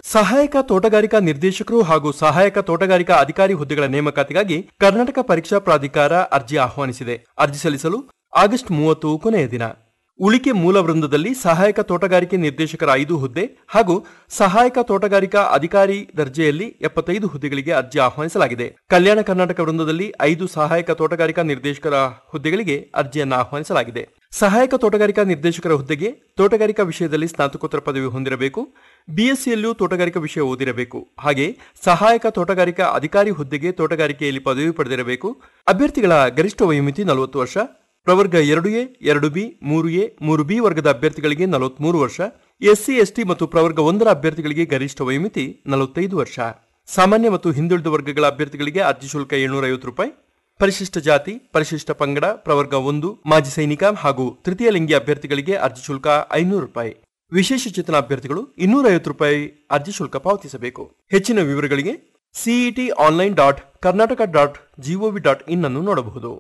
ಸಹಾಯಕ ತೋಟಗಾರಿಕಾ ನಿರ್ದೇಶಕರು ಹಾಗೂ ಸಹಾಯಕ ತೋಟಗಾರಿಕಾ ಅಧಿಕಾರಿ ಹುದ್ದೆಗಳ ನೇಮಕಾತಿಗಾಗಿ ಕರ್ನಾಟಕ ಪರೀಕ್ಷಾ ಪ್ರಾಧಿಕಾರ ಅರ್ಜಿ ಆಹ್ವಾನಿಸಿದೆ ಅರ್ಜಿ ಸಲ್ಲಿಸಲು ಆಗಸ್ಟ್ ಮೂವತ್ತು ಕೊನೆಯ ದಿನ ಉಳಿಕೆ ಮೂಲ ವೃಂದದಲ್ಲಿ ಸಹಾಯಕ ತೋಟಗಾರಿಕೆ ನಿರ್ದೇಶಕರ ಐದು ಹುದ್ದೆ ಹಾಗೂ ಸಹಾಯಕ ತೋಟಗಾರಿಕಾ ಅಧಿಕಾರಿ ದರ್ಜೆಯಲ್ಲಿ ಎಪ್ಪತ್ತೈದು ಹುದ್ದೆಗಳಿಗೆ ಅರ್ಜಿ ಆಹ್ವಾನಿಸಲಾಗಿದೆ ಕಲ್ಯಾಣ ಕರ್ನಾಟಕ ವೃಂದದಲ್ಲಿ ಐದು ಸಹಾಯಕ ತೋಟಗಾರಿಕಾ ನಿರ್ದೇಶಕರ ಹುದ್ದೆಗಳಿಗೆ ಅರ್ಜಿಯನ್ನು ಆಹ್ವಾನಿಸಲಾಗಿದೆ ಸಹಾಯಕ ತೋಟಗಾರಿಕಾ ನಿರ್ದೇಶಕರ ಹುದ್ದೆಗೆ ತೋಟಗಾರಿಕಾ ವಿಷಯದಲ್ಲಿ ಸ್ನಾತಕೋತ್ತರ ಪದವಿ ಹೊಂದಿರಬೇಕು ಬಿಎಸ್ಸಿಯಲ್ಲೂ ತೋಟಗಾರಿಕಾ ವಿಷಯ ಓದಿರಬೇಕು ಹಾಗೆ ಸಹಾಯಕ ತೋಟಗಾರಿಕಾ ಅಧಿಕಾರಿ ಹುದ್ದೆಗೆ ತೋಟಗಾರಿಕೆಯಲ್ಲಿ ಪದವಿ ಪಡೆದಿರಬೇಕು ಅಭ್ಯರ್ಥಿಗಳ ಗರಿಷ್ಠ ವಯೋಮಿತಿ ನಲವತ್ತು ವರ್ಷ ಪ್ರವರ್ಗ ಎರಡು ಎ ಎರಡು ಬಿ ಮೂರು ಎ ಮೂರು ಬಿ ವರ್ಗದ ಅಭ್ಯರ್ಥಿಗಳಿಗೆ ನಲವತ್ಮೂರು ವರ್ಷ ಎಸ್ಸಿ ಎಸ್ಟಿ ಮತ್ತು ಪ್ರವರ್ಗ ಒಂದರ ಅಭ್ಯರ್ಥಿಗಳಿಗೆ ಗರಿಷ್ಠ ವಯೋಮಿತಿ ನಲವತ್ತೈದು ವರ್ಷ ಸಾಮಾನ್ಯ ಮತ್ತು ಹಿಂದುಳಿದ ವರ್ಗಗಳ ಅಭ್ಯರ್ಥಿಗಳಿಗೆ ಅರ್ಜಿ ಶುಲ್ಕ ಏಳ್ನೂರ ಐವತ್ತು ರೂಪಾಯಿ ಪರಿಶಿಷ್ಟ ಜಾತಿ ಪರಿಶಿಷ್ಟ ಪಂಗಡ ಪ್ರವರ್ಗ ಒಂದು ಮಾಜಿ ಸೈನಿಕ ಹಾಗೂ ತೃತೀಯ ಲಿಂಗಿ ಅಭ್ಯರ್ಥಿಗಳಿಗೆ ಅರ್ಜಿ ಶುಲ್ಕ ಐನೂರು ರೂಪಾಯಿ ವಿಶೇಷ ಚೇತನ ಅಭ್ಯರ್ಥಿಗಳು ಇನ್ನೂರ ಐವತ್ತು ರೂಪಾಯಿ ಅರ್ಜಿ ಶುಲ್ಕ ಪಾವತಿಸಬೇಕು ಹೆಚ್ಚಿನ ವಿವರಗಳಿಗೆ CET online dot Karnataka dot G O V dot in ಅನ್ನು ನೋಡಬಹುದು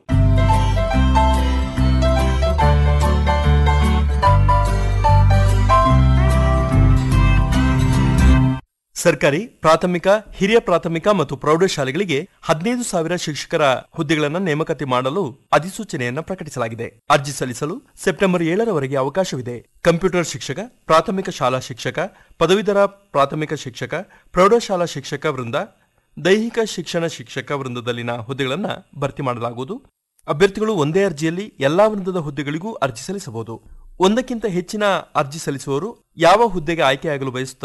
ಸರ್ಕಾರಿ ಪ್ರಾಥಮಿಕ ಹಿರಿಯ ಪ್ರಾಥಮಿಕ ಮತ್ತು ಪ್ರೌಢಶಾಲೆಗಳಿಗೆ ಹದಿನೈದು ಸಾವಿರ ಶಿಕ್ಷಕರ ಹುದ್ದೆಗಳನ್ನು ನೇಮಕಾತಿ ಮಾಡಲು ಅಧಿಸೂಚನೆಯನ್ನು ಪ್ರಕಟಿಸಲಾಗಿದೆ ಅರ್ಜಿ ಸಲ್ಲಿಸಲು ಸೆಪ್ಟೆಂಬರ್ ಏಳರವರೆಗೆ ಅವಕಾಶವಿದೆ ಕಂಪ್ಯೂಟರ್ ಶಿಕ್ಷಕ ಪ್ರಾಥಮಿಕ ಶಾಲಾ ಶಿಕ್ಷಕ ಪದವೀಧರ ಪ್ರಾಥಮಿಕ ಶಿಕ್ಷಕ ಪ್ರೌಢಶಾಲಾ ಶಿಕ್ಷಕ ವೃಂದ ದೈಹಿಕ ಶಿಕ್ಷಣ ಶಿಕ್ಷಕ ವೃಂದದಲ್ಲಿನ ಹುದ್ದೆಗಳನ್ನು ಭರ್ತಿ ಮಾಡಲಾಗುವುದು ಅಭ್ಯರ್ಥಿಗಳು ಒಂದೇ ಅರ್ಜಿಯಲ್ಲಿ ಎಲ್ಲಾ ವೃಂದದ ಹುದ್ದೆಗಳಿಗೂ ಅರ್ಜಿ ಸಲ್ಲಿಸಬಹುದು ಒಂದಕ್ಕಿಂತ ಹೆಚ್ಚಿನ ಅರ್ಜಿ ಸಲ್ಲಿಸುವವರು ಯಾವ ಹುದ್ದೆಗೆ ಆಯ್ಕೆಯಾಗಲು ಬಯಸುತ್ತಾರೆ